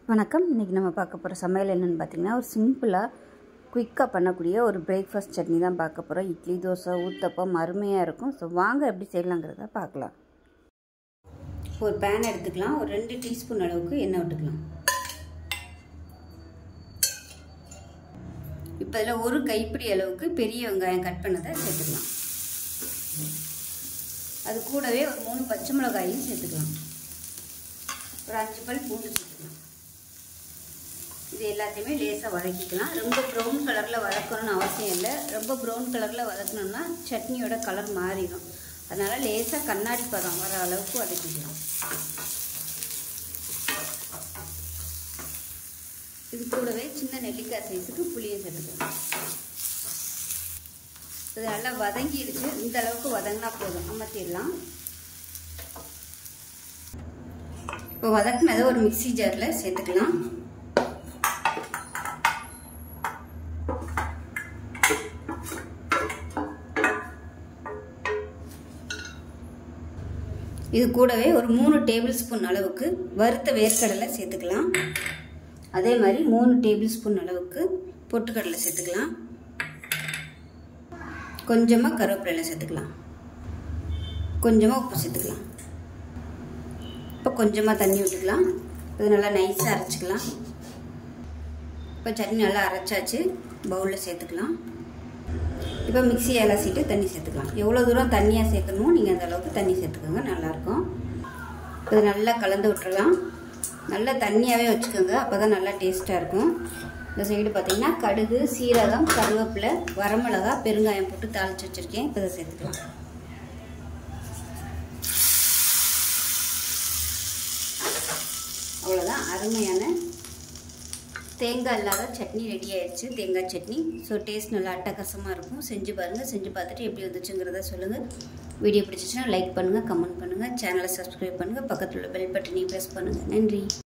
வணக்கம் இன்றைக்கி நம்ம பார்க்க போகிற சமையல் என்னென்னு பார்த்தீங்கன்னா ஒரு சிம்பிளாக குயிக்காக பண்ணக்கூடிய ஒரு பிரேக்ஃபாஸ்ட் சட்னி தான் பார்க்க போகிறோம் இட்லி தோசை ஊத்தப்பம் அருமையாக இருக்கும் ஸோ வாங்க எப்படி செய்யலாங்கிறத பார்க்கலாம் ஒரு பேன் எடுத்துக்கலாம் ஒரு ரெண்டு டீஸ்பூன் அளவுக்கு எண்ணெய் விட்டுக்கலாம் இப்போ இதில் ஒரு கைப்பிடி அளவுக்கு பெரிய வெங்காயம் கட் பண்ணதை சேர்த்துக்கலாம் அது கூடவே ஒரு மூணு பச்சை மிளகாயும் சேர்த்துக்கலாம் ஒரு அஞ்சு பல் பூண்டு சேர்த்துக்கலாம் இது எல்லாத்தையுமே லேசாக வதக்கிக்கலாம் ரொம்ப ப்ரௌன் கலரில் வதக்கணும்னு அவசியம் இல்லை ரொம்ப ப்ரௌன் கலரில் வதக்கணும்னா சட்னியோட கலர் மாறிடும் அதனால் லேசாக கண்ணாடி பதம் வர அளவுக்கு வதக்கிக்கலாம் இது கூடவே சின்ன நெல்லிக்காய் சைஸுக்கு புளியை சேர்த்துக்கலாம் இது நல்லா வதங்கிடுச்சு இந்த அளவுக்கு வதங்கினா போதும் அமர்த்திடலாம் இப்போ வதக்குனதை ஒரு மிக்சி ஜாரில் சேர்த்துக்கலாம் இது கூடவே ஒரு மூணு டேபிள் ஸ்பூன் அளவுக்கு வறுத்த வேர்க்கடலை சேர்த்துக்கலாம் அதே மாதிரி மூணு டேபிள் ஸ்பூன் அளவுக்கு பொட்டுக்கடலை சேர்த்துக்கலாம் கொஞ்சமாக கருவேப்பிலை சேர்த்துக்கலாம் கொஞ்சமாக உப்பு சேர்த்துக்கலாம் இப்போ கொஞ்சமாக தண்ணி விட்டுக்கலாம் இது நல்லா நைஸாக அரைச்சிக்கலாம் இப்போ சட்னி நல்லா அரைச்சாச்சு பவுலில் சேர்த்துக்கலாம் இப்போ மிக்சி அலசிட்டு தண்ணி சேர்த்துக்கலாம் எவ்வளோ தூரம் தண்ணியாக சேர்க்கணுமோ நீங்கள் அந்த அளவுக்கு தண்ணி சேர்த்துக்கோங்க நல்லாயிருக்கும் இது நல்லா கலந்து விட்டுறலாம் நல்லா தண்ணியாகவே வச்சுக்கோங்க அப்போ தான் நல்லா டேஸ்ட்டாக இருக்கும் இந்த சைடு பார்த்திங்கன்னா கடுகு சீரகம் கருவேப்பிலை வரமிளகா பெருங்காயம் போட்டு தாளித்து வச்சுருக்கேன் இப்போ இதை சேர்த்துக்கலாம் அவ்வளோதான் அருமையான தேங்காய் இல்லாத சட்னி ரெடி ஆயிடுச்சு தேங்காய் சட்னி ஸோ டேஸ்ட் நல்லா அட்டகாசமாக இருக்கும் செஞ்சு பாருங்கள் செஞ்சு பார்த்துட்டு எப்படி வந்துச்சுங்கிறத சொல்லுங்கள் வீடியோ பிடிச்சிச்சுன்னா லைக் பண்ணுங்கள் கமெண்ட் பண்ணுங்கள் சேனலை சப்ஸ்கிரைப் பண்ணுங்கள் பக்கத்தில் உள்ள பெல் பட்டனையும் ப்ரெஸ் பண்ணுங்கள் நன்றி